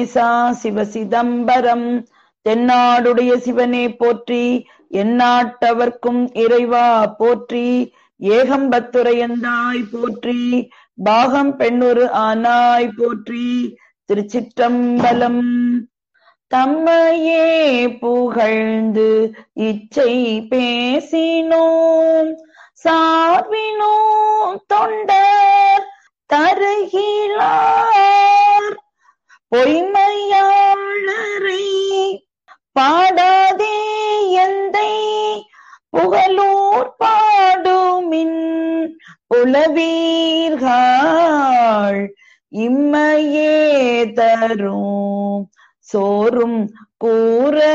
சா சிவ சிதம்பரம் தென்னாடுடைய சிவனே போற்றி எந்நாட்டவர்க்கும் இறைவா போற்றி ஏகம்பத்துரையந்தாய் போற்றி பாகம் பெண்ணுரு ஆனாய் போற்றி திருச்சிற்றம்பலம் தம்மையே புகழ்ந்து இச்சை பேசினோம் சார்பினோ தொண்டர் தருகிலார் பொய்மையாளரை பாடாதே எந்தை புகழூர் பாடுமின் புலவீர்கள் இம்மையே தரும் சோறும் கூற